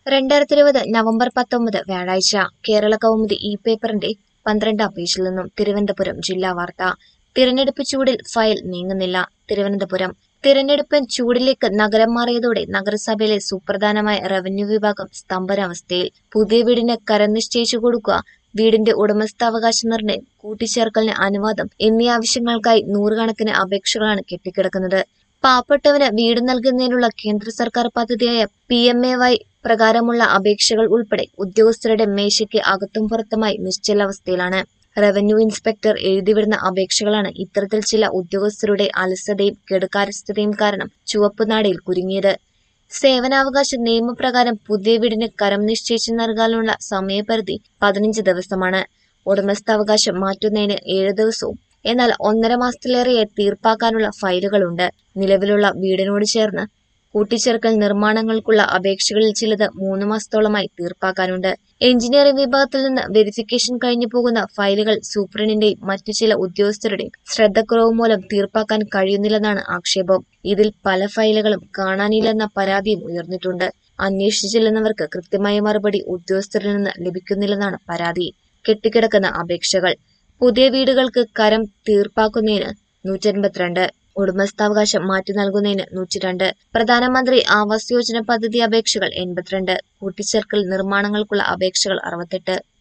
രണ്ടായിരത്തി ഇരുപത് നവംബർ പത്തൊമ്പത് വ്യാഴാഴ്ച കേരള കൗമുദി ഇ പേപ്പറിന്റെ പന്ത്രണ്ടാം പേജിൽ നിന്നും തിരുവനന്തപുരം ജില്ലാ വാർത്ത തിരഞ്ഞെടുപ്പ് ചൂടിൽ ഫയൽ നീങ്ങുന്നില്ല തിരുവനന്തപുരം തിരഞ്ഞെടുപ്പ് ചൂടിലേക്ക് നഗരം മാറിയതോടെ നഗരസഭയിലെ സുപ്രധാനമായ റവന്യൂ വിഭാഗം സ്തംഭനാവസ്ഥയിൽ പുതിയ വീടിന് കരം നിശ്ചയിച്ചു കൊടുക്കുക വീടിന്റെ ഉടമസ്ഥാവകാശ നിർണയം കൂട്ടിച്ചേർക്കലിന് അനുവാദം എന്നീ ആവശ്യങ്ങൾക്കായി നൂറുകണക്കിന് അപേക്ഷകളാണ് കെട്ടിക്കിടക്കുന്നത് പാവപ്പെട്ടവന് വീട് നൽകുന്നതിനുള്ള കേന്ദ്ര സർക്കാർ പദ്ധതിയായ പി എം എ വൈ പ്രകാരമുള്ള അപേക്ഷകൾ ഉൾപ്പെടെ ഉദ്യോഗസ്ഥരുടെ മേശയ്ക്ക് അകത്തും പുറത്തുമായി നിശ്ചലാവസ്ഥയിലാണ് റവന്യൂ ഇൻസ്പെക്ടർ എഴുതിവിടുന്ന അപേക്ഷകളാണ് ഇത്തരത്തിൽ ചില ഉദ്യോഗസ്ഥരുടെ അലസതയും കെടുകാര്യസ്ഥതയും കാരണം ചുവപ്പുനാടയിൽ കുരുങ്ങിയത് സേവനാവകാശ നിയമപ്രകാരം പുതിയ വീടിന് കരം നിശ്ചയിച്ചു നൽകാനുള്ള സമയപരിധി പതിനഞ്ച് ദിവസമാണ് ഉടമസ്ഥാവകാശം മാറ്റുന്നതിന് ഏഴ് ദിവസവും എന്നാൽ ഒന്നര മാസത്തിലേറെയായി തീർപ്പാക്കാനുള്ള ഫയലുകളുണ്ട് നിലവിലുള്ള വീടിനോട് ചേർന്ന് കൂട്ടിച്ചേർക്കൽ നിർമ്മാണങ്ങൾക്കുള്ള അപേക്ഷകളിൽ ചിലത് മൂന്ന് മാസത്തോളമായി തീർപ്പാക്കാനുണ്ട് എഞ്ചിനീയറിംഗ് വിഭാഗത്തിൽ നിന്ന് വെരിഫിക്കേഷൻ കഴിഞ്ഞു പോകുന്ന ഫയലുകൾ സൂപ്രണ്ടിന്റെയും മറ്റു ചില ഉദ്യോഗസ്ഥരുടെയും ശ്രദ്ധക്കുറവ് മൂലം തീർപ്പാക്കാൻ കഴിയുന്നില്ലെന്നാണ് ആക്ഷേപം ഇതിൽ പല ഫയലുകളും കാണാനില്ലെന്ന പരാതിയും ഉയർന്നിട്ടുണ്ട് അന്വേഷിച്ചില്ലെന്നവർക്ക് കൃത്യമായ മറുപടി ഉദ്യോഗസ്ഥരിൽ നിന്ന് ലഭിക്കുന്നില്ലെന്നാണ് പരാതി കെട്ടിക്കിടക്കുന്ന അപേക്ഷകൾ പുതിയ വീടുകൾക്ക് കരം തീർപ്പാക്കുന്നതിന് നൂറ്റൻപത്തിരണ്ട് ഉടമസ്ഥാവകാശം മാറ്റി നൽകുന്നതിന് നൂറ്റിരണ്ട് പ്രധാനമന്ത്രി ആവാസ് യോജന പദ്ധതി അപേക്ഷകൾ എൺപത്തിരണ്ട് കൂട്ടിച്ചേർക്കൽ നിർമ്മാണങ്ങൾക്കുള്ള അപേക്ഷകൾ അറുപത്തെട്ട്